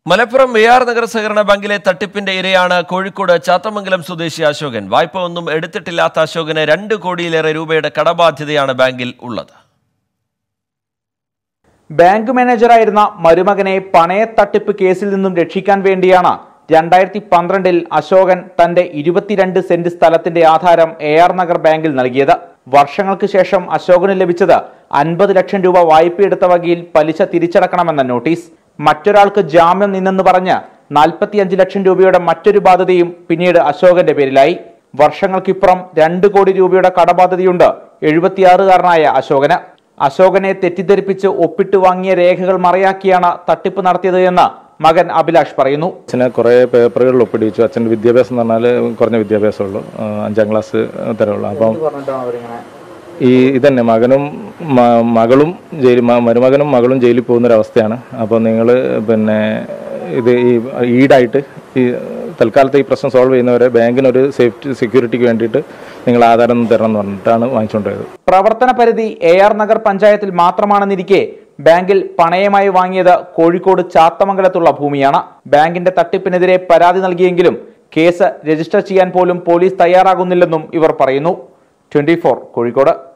Malappuram A R Nagar സഹകരണ ബാങ്കിലെ തട്ടിപ്പിന്റെ ഇരയാണ് കോഴിക്കോട് ചാത്തമംഗലം സ്വദേശി അശോകൻ വായ്പ ഒന്നും എടുത്തിട്ടില്ലാത്ത അശോകന് രണ്ട് കോടിയിലേറെ രൂപയുടെ കടബാധ്യതയാണ് ബാങ്കിൽ ഉള്ളത് ബാങ്ക് മാനേജറായിരുന്ന മരുമകനെ പണയ തട്ടിപ്പ് കേസിൽ നിന്നും രക്ഷിക്കാൻ വേണ്ടിയാണ് രണ്ടായിരത്തി പന്ത്രണ്ടിൽ അശോകൻ തന്റെ ഇരുപത്തിരണ്ട് സെന്റ് സ്ഥലത്തിന്റെ ആധാരം എ ആർ നഗർ ബാങ്കിൽ നൽകിയത് വർഷങ്ങൾക്ക് ശേഷം അശോകന് ലഭിച്ചത് അൻപത് ലക്ഷം രൂപ വായ്പയെടുത്ത വകയിൽ പലിശ തിരിച്ചടക്കണമെന്ന നോട്ടീസ് മറ്റൊരാൾക്ക് ജാമ്യം നിന്നെന്ന് പറഞ്ഞ് നാൽപ്പത്തിയഞ്ച് ലക്ഷം രൂപയുടെ മറ്റൊരു ബാധ്യതയും പിന്നീട് അശോകന്റെ പേരിലായി വർഷങ്ങൾക്കിപ്പുറം രണ്ട് കോടി രൂപയുടെ കടബാധ്യതയുണ്ട് എഴുപത്തിയാറുകാരനായ അശോകന് അശോകനെ തെറ്റിദ്ധരിപ്പിച്ച് ഒപ്പിട്ട് വാങ്ങിയ രേഖകൾ മറയാക്കിയാണ് തട്ടിപ്പ് നടത്തിയത് എന്ന് മകൻ അഭിലാഷ് പറയുന്നു അച്ഛനെ കുറേ പേപ്പറുകളിൽ ഒപ്പിടിച്ചു അച്ഛൻ്റെ വിദ്യാഭ്യാസം എന്ന് പറഞ്ഞാൽ കുറഞ്ഞ വിദ്യാഭ്യാസമുള്ളൂ ആ, അഞ്ചാം ക്ലാസ് തരമുള്ളൂ അപ്പം ഈ ഇതന്നെ മകനും മ- മകളും ജയിൽ മ- മരുമകനും മകളും ജയിലിൽ പോകുന്നൊരവസ്ഥയാണ് അപ്പോൾ നിങ്ങൾ പിന്നെ ഇത് ഈ ഈടായിട്ട് ഈ തൽക്കാലത്തെ ഈ പ്രശ്നം സോൾവ് ചെയ്യുന്നവരെ ബാങ്കിനൊരു സേഫ്റ്റി സെക്യൂരിറ്റിക്ക് വേണ്ടിയിട്ട് നിങ്ങൾ ആധാരം ഒന്ന് തരണം എന്ന് പറഞ്ഞിട്ടാണ് വാങ്ങിച്ചുകൊണ്ടുപോയത് പ്രവർത്തന പരിധി എ ആർ നഗർ പഞ്ചായത്തിൽ മാത്രമാണെന്നിരിക്കെ ബാങ്കിൽ പണയമായി വാങ്ങിയത് കോഴിക്കോട് ചാത്തമംഗലത്തുള്ള ഭൂമിയാണ് ബാങ്കിന്റെ തട്ടിപ്പിനെതിരെ പരാതി നൽകിയെങ്കിലും കേസ് രജിസ്റ്റർ ചെയ്യാൻ പോലും പോലീസ് തയ്യാറാകുന്നില്ലെന്നും ഇവർ പറയുന്നു ട്വന്റി കോഴിക്കോട്